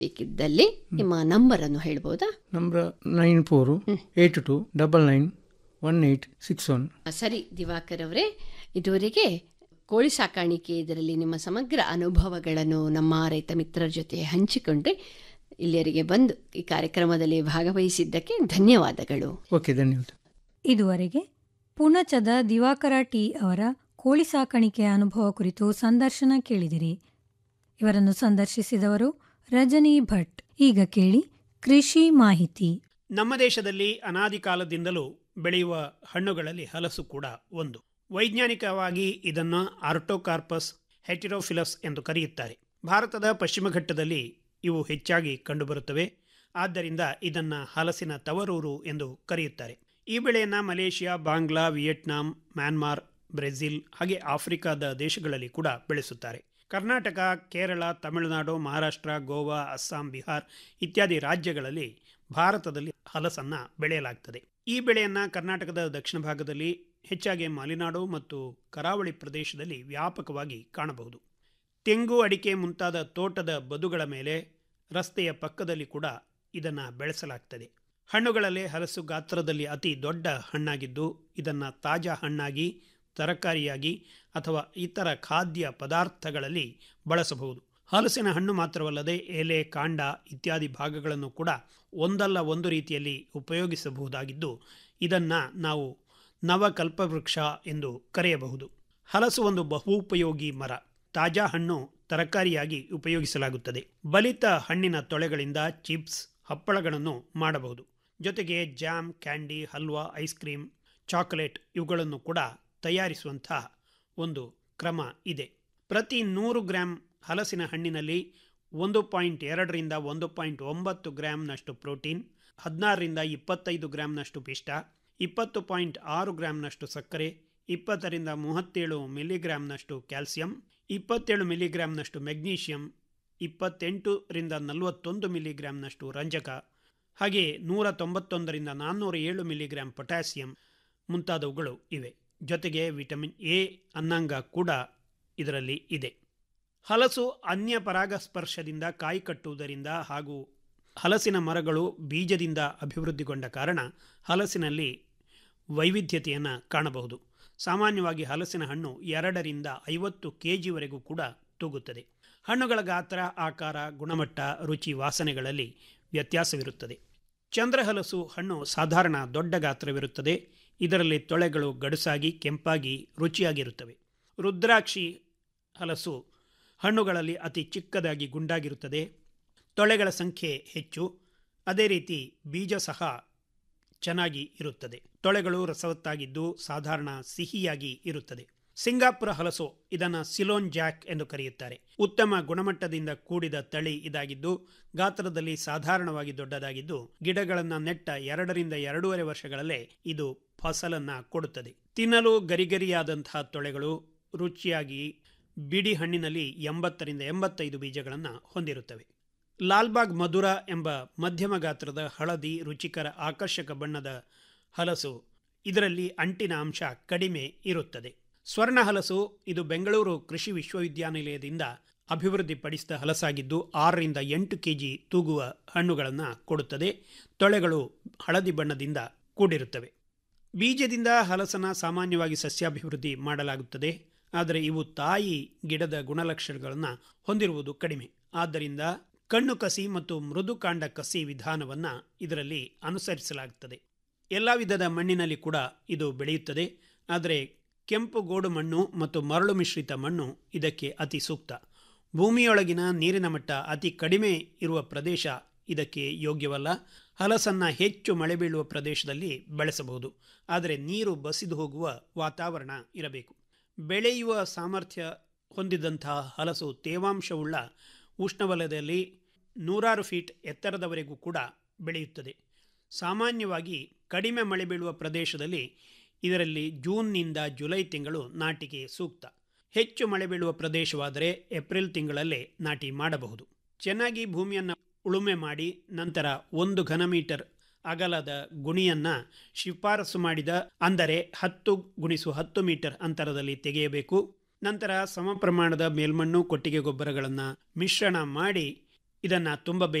ಬೇಕಿದ್ದಲ್ಲಿ ನಿಮ್ಮ ನಂಬರ್ ಅನ್ನು ಹೇಳ್ಬೋದಾ number nine four eight two double nine one eight six one ಸರಿ ದಿವಾಕರ್ ಅವರೇ ಇದುವರೆಗೆ ಕೋಳಿ ಸಾಕಾಣಿಕೆ ಇದರಲ್ಲಿ ನಿಮ್ಮ ಸಮಗ್ರ ಅನುಭವಗಳನ್ನು ನಮ್ಮ ರೈತ ಮಿತ್ರರ ಜೊತೆ ಹಂಚಿಕೊಂಡ್ರೆ ಇಲ್ಲಿಯವರೆಗೆ ಬಂದು ಈ ಕಾರ್ಯಕ್ರಮದಲ್ಲಿ ಭಾಗವಹಿಸಿದ್ದಕ್ಕೆ ಧನ್ಯವಾದಗಳು ಓಕೆ ಧನ್ಯವಾದ ಇದುವರೆಗೆ ಪುಣಚದ ದಿವಾಕರ ಟಿ ಅವರ ಕೋಳಿ ಸಾಕಾಣಿಕೆಯ ಅನುಭವ ಕುರಿತು ಸಂದರ್ಶನ ಕೇಳಿದಿರಿ ಇವರನ್ನು ಸಂದರ್ಶಿಸಿದವರು ರಜನಿ ಭಟ್ ಈಗ ಕೇಳಿ ಕೃಷಿ ಮಾಹಿತಿ ನಮ್ಮ ದೇಶದಲ್ಲಿ ಅನಾದಿ ಕಾಲದಿಂದಲೂ ಬೆಳೆಯುವ ಹಣ್ಣುಗಳಲ್ಲಿ ಹಲಸು ಕೂಡ ಒಂದು ವೈಜ್ಞಾನಿಕವಾಗಿ ಇದನ್ನು ಆರ್ಟೋಕಾರ್ಪಸ್ ಹೆಟಿರೋಫಿಲಸ್ ಎಂದು ಕರೆಯುತ್ತಾರೆ ಭಾರತದ ಪಶ್ಚಿಮ ಘಟ್ಟದಲ್ಲಿ ಇವು ಹೆಚ್ಚಾಗಿ ಕಂಡುಬರುತ್ತವೆ ಆದ್ದರಿಂದ ಇದನ್ನು ಹಲಸಿನ ತವರೂರು ಎಂದು ಕರೆಯುತ್ತಾರೆ ಈ ಬೆಳೆಯನ್ನು Malaysia Bangla Vietnam Myanmar Brazil ಹಾಗೆ ಆಫ್ರಿಕಾದ ದೇಶಗಳಲ್ಲಿ ಕೂಡ ಬೆಳೆಸುತ್ತಾರೆ ಕರ್ನಾಟಕ ಕೇರಳ ತಮಿಳುನಾಡು ಮಹಾರಾಷ್ಟ್ರ ಗೋವಾ ಅಸ್ಸಾಂ ಬಿಹಾರ್ ಇತ್ಯಾದಿ ರಾಜ್ಯಗಳಲ್ಲಿ ಭಾರತದಲ್ಲಿ ಹಲಸನ್ನ ಬೆಳೆಯಲಾಗ್ತದೆ ಈ ಬೆಳೆಯನ್ನು ಕರ್ನಾಟಕದ ದಕ್ಷಿಣ ಭಾಗದಲ್ಲಿ ಹೆಚ್ಚಾಗಿ ಮಲೆನಾಡು ಮತ್ತು ಕರಾವಳಿ ಪ್ರದೇಶದಲ್ಲಿ ವ್ಯಾಪಕವಾಗಿ ಕಾಣಬಹುದು ತೆಂಗು ಅಡಿಕೆ ಮುಂತಾದ ತೋಟದ ಬದುಗಳ ಮೇಲೆ ರಸ್ತೆಯ ಪಕ್ಕದಲ್ಲಿ ಕೂಡ ಇದನ್ನು ಬೆಳೆಸಲಾಗ್ತದೆ ಹಣ್ಣುಗಳಲ್ಲಿ ಹಲಸು ಗಾತ್ರದಲ್ಲಿ ಅತಿ ದೊಡ್ಡ ಹಣ್ಣಾಗಿದ್ದು ಇದನ್ನು ತಾಜಾ ಹಣ್ಣಾಗಿ ತರಕಾರಿಯಾಗಿ ಅಥವಾ ಇತರ ಖಾದ್ಯ ಪದಾರ್ಥಗಳಲ್ಲಿ ಬಳಸಬಹುದು ಹಲಸಿನ ಹಣ್ಣು ಮಾತ್ರವಲ್ಲದೆ ಎಲೆ ಕಾಂಡ ಇತ್ಯಾದಿ ಭಾಗಗಳನ್ನು ಕೂಡ ಒಂದಲ್ಲ ಒಂದು ರೀತಿಯಲ್ಲಿ ಉಪಯೋಗಿಸಬಹುದಾಗಿದ್ದು ಇದನ್ನು ನಾವು ನವಕಲ್ಪವೃಕ್ಷ ಎಂದು ಕರೆಯಬಹುದು ಹಲಸು ಒಂದು ಬಹುಪಯೋಗಿ ಮರ ತಾಜಾ ಹಣ್ಣು ತರಕಾರಿಯಾಗಿ ಉಪಯೋಗಿಸಲಾಗುತ್ತದೆ ಬಲಿತ ಹಣ್ಣಿನ ತೊಳೆಗಳಿಂದ ಚಿಪ್ಸ್ ಹಪ್ಪಳಗಳನ್ನು ಮಾಡಬಹುದು ಜೊತೆಗೆ jam candy halwa ice cream chocolate ಇವುಗಳನ್ನು ಕೂಡ ತಯಾರಿಸುವಂಥ ಒಂದು ಕ್ರಮ ಇದೆ ಪ್ರತಿ ನೂರು ಗ್ರಾಂ ಹಲಸಿನ ಹಣ್ಣಿನಲ್ಲಿ ಒಂದು ಪಾಯಿಂಟ್ ಎರಡರಿಂದ ಒಂದು ಪಾಯಿಂಟ್ ಒಂಬತ್ತು ಗ್ರಾಂನಷ್ಟು ಪ್ರೋಟೀನ್ ಹದಿನಾರರಿಂದ ಇಪ್ಪತ್ತೈದು ಗ್ರಾಂನಷ್ಟು ಪಿಷ್ಟ ಇಪ್ಪತ್ತು ಪಾಯಿಂಟ್ ಆರು ಗ್ರಾಂನಷ್ಟು ಸಕ್ಕರೆ ಇಪ್ಪತ್ತರಿಂದ ಮೂವತ್ತೇಳು ಮಿಲಿಗ್ರಾಂನಷ್ಟು ಕ್ಯಾಲ್ಸಿಯಂ ಇಪ್ಪತ್ತೇಳು ಮಿಲಿಗ್ರಾಂನಷ್ಟು ಮೆಗ್ನೀಷಿಯಂ ಇಪ್ಪತ್ತೆಂಟರಿಂದ ನಲವತ್ತೊಂದು ಮಿಲಿಗ್ರಾಂನಷ್ಟು ರಂಜಕ ಹಾಗೆ ನೂರ ತೊಂಬತ್ತೊಂದರಿಂದ ನಾನ್ನೂರ ಏಳು ಮಿಲಿಗ್ರಾಂ ಪೊಟ್ಯಾಸಿಯಂ ಮುಂತಾದವುಗಳು ಇವೆ ಜೊತೆಗೆ ವಿಟಮಿನ್ ಎ ಅನ್ನಾಂಗ ಕೂಡ ಇದರಲ್ಲಿ ಇದೆ ಹಲಸು ಅನ್ಯ ಪರಾಗಸ್ಪರ್ಶದಿಂದ ಕಾಯಿ ಕಟ್ಟುವುದರಿಂದ ಹಾಗೂ ಹಲಸಿನ ಮರಗಳು ಬೀಜದಿಂದ ಅಭಿವೃದ್ಧಿಗೊಂಡ ಕಾರಣ ಹಲಸಿನಲ್ಲಿ ವೈವಿಧ್ಯತೆಯನ್ನು ಕಾಣಬಹುದು ಸಾಮಾನ್ಯವಾಗಿ ಹಲಸಿನ ಹಣ್ಣು ಎರಡರಿಂದ ಐವತ್ತು ಕೆ ಜಿವರೆಗೂ ಕೂಡ ತೂಗುತ್ತದೆ ಹಣ್ಣುಗಳ ಗಾತ್ರ ಆಕಾರ ಗುಣಮಟ್ಟ ರುಚಿ ವಾಸನೆಗಳಲ್ಲಿ ವ್ಯತ್ಯಾಸವಿರುತ್ತದೆ ಚಂದ್ರಹಲಸು ಹಣ್ಣು ಸಾಧಾರಣ ದೊಡ್ಡ ಗಾತ್ರವಿರುತ್ತದೆ ಇದರಲ್ಲಿ ತೊಳೆಗಳು ಗಡುಸಾಗಿ ಕೆಂಪಾಗಿ ರುಚಿಯಾಗಿರುತ್ತವೆ ರುದ್ರಾಕ್ಷಿ ಹಲಸು ಹಣ್ಣುಗಳಲ್ಲಿ ಅತಿ ಚಿಕ್ಕದಾಗಿ ಗುಂಡಾಗಿರುತ್ತದೆ ತೊಳೆಗಳ ಸಂಖ್ಯೆ ಹೆಚ್ಚು ಅದೇ ರೀತಿ ಬೀಜ ಸಹ ಚೆನ್ನಾಗಿ ಇರುತ್ತದೆ ತೊಳೆಗಳು ರಸವತ್ತಾಗಿದ್ದು ಸಾಧಾರಣ ಸಿಹಿಯಾಗಿ ಇರುತ್ತದೆ ಸಿಂಗಾಪುರ ಹಲಸು ಇದನ್ನು ಸಿಲೋನ್ ಜಾಕ್ ಎಂದು ಕರೆಯುತ್ತಾರೆ ಉತ್ತಮ ಗುಣಮಟ್ಟದಿಂದ ಕೂಡಿದ ತಳಿ ಇದಾಗಿದ್ದು ಗಾತ್ರದಲ್ಲಿ ಸಾಧಾರಣವಾಗಿ ದೊಡ್ಡದಾಗಿದ್ದು ಗಿಡಗಳನ್ನು ನೆಟ್ಟ ಎರಡರಿಂದ ಎರಡೂವರೆ ವರ್ಷಗಳಲ್ಲೇ ಇದು ಫಸಲನ್ನ ಕೊಡುತ್ತದೆ ತಿನ್ನಲು ಗರಿಗರಿಯಾದಂತಹ ತೊಳೆಗಳು ರುಚಿಯಾಗಿ ಬಿಡಿ ಹಣ್ಣಿನಲ್ಲಿ ಎಂಬತ್ತರಿಂದ ಎಂಬತ್ತೈದು ಬೀಜಗಳನ್ನು ಹೊಂದಿರುತ್ತವೆ ಲಾಲ್ಬಾಗ್ ಮಧುರ ಎಂಬ ಮಧ್ಯಮ ಗಾತ್ರದ ಹಳದಿ ರುಚಿಕರ ಆಕರ್ಷಕ ಬಣ್ಣದ ಹಲಸು ಇದರಲ್ಲಿ ಅಂಟಿನ ಅಂಶ ಕಡಿಮೆ ಇರುತ್ತದೆ ಸ್ವರ್ಣ ಹಲಸು ಇದು ಬೆಂಗಳೂರು ಕೃಷಿ ವಿಶ್ವವಿದ್ಯಾನಿಲಯದಿಂದ ಅಭಿವೃದ್ಧಿಪಡಿಸಿದ ಹಲಸಾಗಿದ್ದು ಆರರಿಂದ ಎಂಟು ಕೆಜಿ ತೂಗುವ ಹಣ್ಣುಗಳನ್ನು ಕೊಡುತ್ತದೆ ತೊಳೆಗಳು ಹಳದಿ ಬಣ್ಣದಿಂದ ಕೂಡಿರುತ್ತವೆ ಬೀಜದಿಂದ ಹಲಸನ ಸಾಮಾನ್ಯವಾಗಿ ಸಸ್ಯಾಭಿವೃದ್ಧಿ ಮಾಡಲಾಗುತ್ತದೆ ಆದರೆ ಇವು ತಾಯಿ ಗಿಡದ ಗುಣಲಕ್ಷಣಗಳನ್ನು ಹೊಂದಿರುವುದು ಕಡಿಮೆ ಆದ್ದರಿಂದ ಕಣ್ಣು ಕಸಿ ಮತ್ತು ಮೃದು ಕಾಂಡ ಕಸಿ ವಿಧಾನವನ್ನು ಇದರಲ್ಲಿ ಅನುಸರಿಸಲಾಗುತ್ತದೆ ಎಲ್ಲ ವಿಧದ ಮಣ್ಣಿನಲ್ಲಿ ಕೂಡ ಇದು ಬೆಳೆಯುತ್ತದೆ ಆದರೆ ಕೆಂಪು ಗೋಡು ಮಣ್ಣು ಮತ್ತು ಮರಳು ಮಿಶ್ರಿತ ಮಣ್ಣು ಇದಕ್ಕೆ ಅತಿ ಸೂಕ್ತ ಭೂಮಿಯೊಳಗಿನ ನೀರಿನ ಮಟ್ಟ ಅತಿ ಕಡಿಮೆ ಇರುವ ಪ್ರದೇಶ ಇದಕ್ಕೆ ಯೋಗ್ಯವಲ್ಲ ಹಲಸನ್ನ ಹೆಚ್ಚು ಮಳೆ ಬೀಳುವ ಪ್ರದೇಶದಲ್ಲಿ ಬೆಳೆಸಬಹುದು ಆದರೆ ನೀರು ಬಸಿದು ಹೋಗುವ ವಾತಾವರಣ ಇರಬೇಕು ಬೆಳೆಯುವ ಸಾಮರ್ಥ್ಯ ಹೊಂದಿದಂತಹ ಹಲಸು ತೇವಾಂಶವುಳ್ಳ ಉಷ್ಣವಲಯದಲ್ಲಿ ನೂರಾರು ಫೀಟ್ ಎತ್ತರದವರೆಗೂ ಕೂಡ ಬೆಳೆಯುತ್ತದೆ ಸಾಮಾನ್ಯವಾಗಿ ಕಡಿಮೆ ಮಳೆ ಬೀಳುವ ಪ್ರದೇಶದಲ್ಲಿ ಇದರಲ್ಲಿ ಜೂನ್ನಿಂದ ಜುಲೈ ತಿಂಗಳು ನಾಟಿಗೆ ಸೂಕ್ತ ಹೆಚ್ಚು ಮಳೆ ಬೀಳುವ ಪ್ರದೇಶವಾದರೆ ಏಪ್ರಿಲ್ ತಿಂಗಳಲ್ಲೇ ನಾಟಿ ಮಾಡಬಹುದು ಚೆನ್ನಾಗಿ ಭೂಮಿಯನ್ನು ಉಳುಮೆ ಮಾಡಿ ನಂತರ ಒಂದು ಘನಮೀಟರ್ ಅಗಲದ ಗುಣಿಯನ್ನು ಶಿಫಾರಸು ಮಾಡಿದ ಅಂದರೆ ಹತ್ತು ಗುಣಿಸು ಹತ್ತು ಮೀಟರ್ ಅಂತರದಲ್ಲಿ ತೆಗೆಯಬೇಕು ನಂತರ ಸಮ ಪ್ರಮಾಣದ ಮೇಲ್ಮಣ್ಣು ಕೊಟ್ಟಿಗೆ ಗೊಬ್ಬರಗಳನ್ನು ಮಿಶ್ರಣ ಮಾಡಿ ಇದನ್ನು ತುಂಬಬೇಕು